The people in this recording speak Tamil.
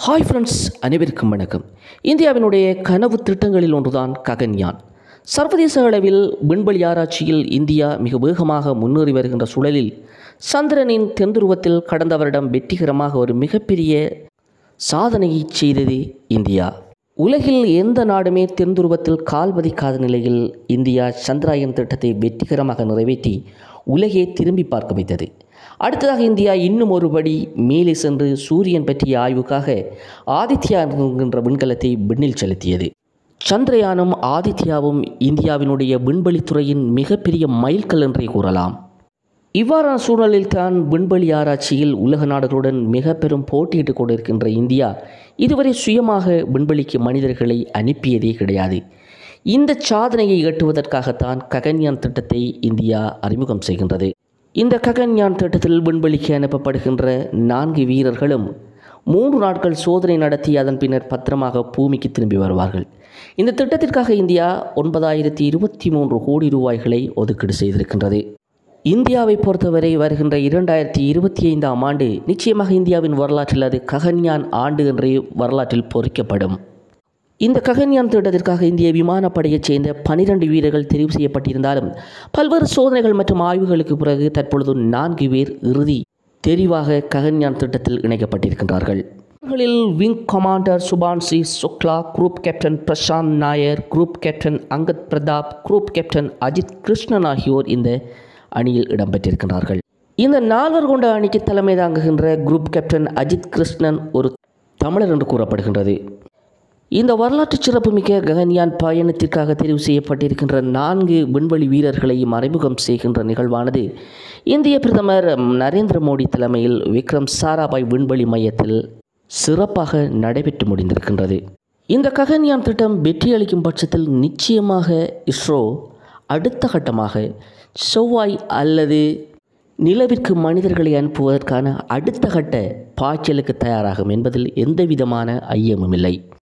ஹாய் ஃப்ரெண்ட்ஸ் அனைவருக்கும் வணக்கம் இந்தியாவினுடைய கனவு திட்டங்களில் ஒன்றுதான் ககன்யான் சர்வதேச அளவில் விண்வெளி ஆராய்ச்சியில் இந்தியா மிக வேகமாக முன்னேறி வருகின்ற சூழலில் சந்திரனின் தென்துருவத்தில் கடந்த வருடம் வெற்றிகரமாக ஒரு மிகப்பெரிய சாதனையை செய்தது இந்தியா உலகில் எந்த நாடுமே தென்துருவத்தில் கால் பதிக்காத நிலையில் இந்தியா சந்திராயன் திட்டத்தை வெற்றிகரமாக நிறைவேற்றி உலகே திரும்பி பார்க்க வைத்தது அடுத்ததாக இந்தியா இன்னும் ஒருபடி மேலே சென்று சூரியன் பற்றிய ஆய்வுக்காக ஆதித்யா என்கின்ற விண்கலத்தை விண்ணில் செலுத்தியது சந்திரயானும் ஆதித்யாவும் இந்தியாவினுடைய விண்வெளித்துறையின் மிகப்பெரிய மைல்கல் என்றே கூறலாம் இவ்வாறான சூழலில் தான் விண்வெளி ஆராய்ச்சியில் உலக நாடுகளுடன் மிக பெரும் போட்டியிட்டுக் கொண்டிருக்கின்ற இந்தியா இதுவரை சுயமாக விண்வெளிக்கு மனிதர்களை அனுப்பியதே கிடையாது இந்த சாதனையை எட்டுவதற்காகத்தான் ககன்யான் திட்டத்தை இந்தியா அறிமுகம் செய்கின்றது இந்த ககன்யான் திட்டத்தில் விண்வெளிக்கு அனுப்பப்படுகின்ற நான்கு வீரர்களும் மூன்று நாட்கள் சோதனை நடத்தி அதன் பின்னர் பத்திரமாக பூமிக்கு திரும்பி வருவார்கள் இந்த திட்டத்திற்காக இந்தியா ஒன்பதாயிரத்தி இருபத்தி மூன்று கோடி ரூபாய்களை ஒதுக்கீடு செய்திருக்கின்றது இந்தியாவை பொறுத்தவரை வருகின்ற இரண்டாயிரத்தி இருபத்தி ஐந்தாம் ஆண்டு நிச்சயமாக இந்தியாவின் வரலாற்றில் அது ககன்யான் ஆண்டு என்றே வரலாற்றில் பொறிக்கப்படும் இந்த ககன்யான் திட்டத்திற்காக இந்திய விமானப்படையைச் சேர்ந்த பனிரெண்டு வீரர்கள் தெரிவு செய்யப்பட்டிருந்தாலும் பல்வேறு சோதனைகள் மற்றும் ஆய்வுகளுக்கு பிறகு தற்பொழுது நான்கு பேர் இறுதி தெரிவாக ககன்யான் திட்டத்தில் இணைக்கப்பட்டிருக்கின்றார்கள் இவர்களில் wing commander Shubhanshu Shukla group captain Prashanth Nair group captain Angad Pratap group captain Ajit Krishnan ஆகியோர் இந்த அணியில் இடம்பெற்றிருக்கிறார்கள் இந்த நால்வர் கொண்ட அணிக்கு தலைமை தாங்குகின்ற குரூப் கேப்டன் அஜித் கிருஷ்ணன் ஒரு தமிழர் என்று கூறப்படுகின்றது இந்த வரலாற்று சிறப்புமிக்க ககன்யான் பயணத்திற்காக தெரிவு செய்யப்பட்டிருக்கின்ற நான்கு விண்வெளி வீரர்களையும் அறிமுகம் செய்கின்ற நிகழ்வானது இந்திய பிரதமர் நரேந்திர மோடி தலைமையில் விக்ரம் சாராபாய் விண்வெளி மையத்தில் சிறப்பாக நடைபெற்று முடிந்திருக்கின்றது இந்த ககன்யான் திட்டம் வெற்றியளிக்கும் பட்சத்தில் நிச்சயமாக இஸ்ரோ அடுத்த கட்டமாக செவ்வாய் அல்லது நிலவிற்கு மனிதர்களை அனுப்புவதற்கான அடுத்த கட்ட பாய்ச்சலுக்கு தயாராகும் என்பதில் எந்தவிதமான ஐயமும் இல்லை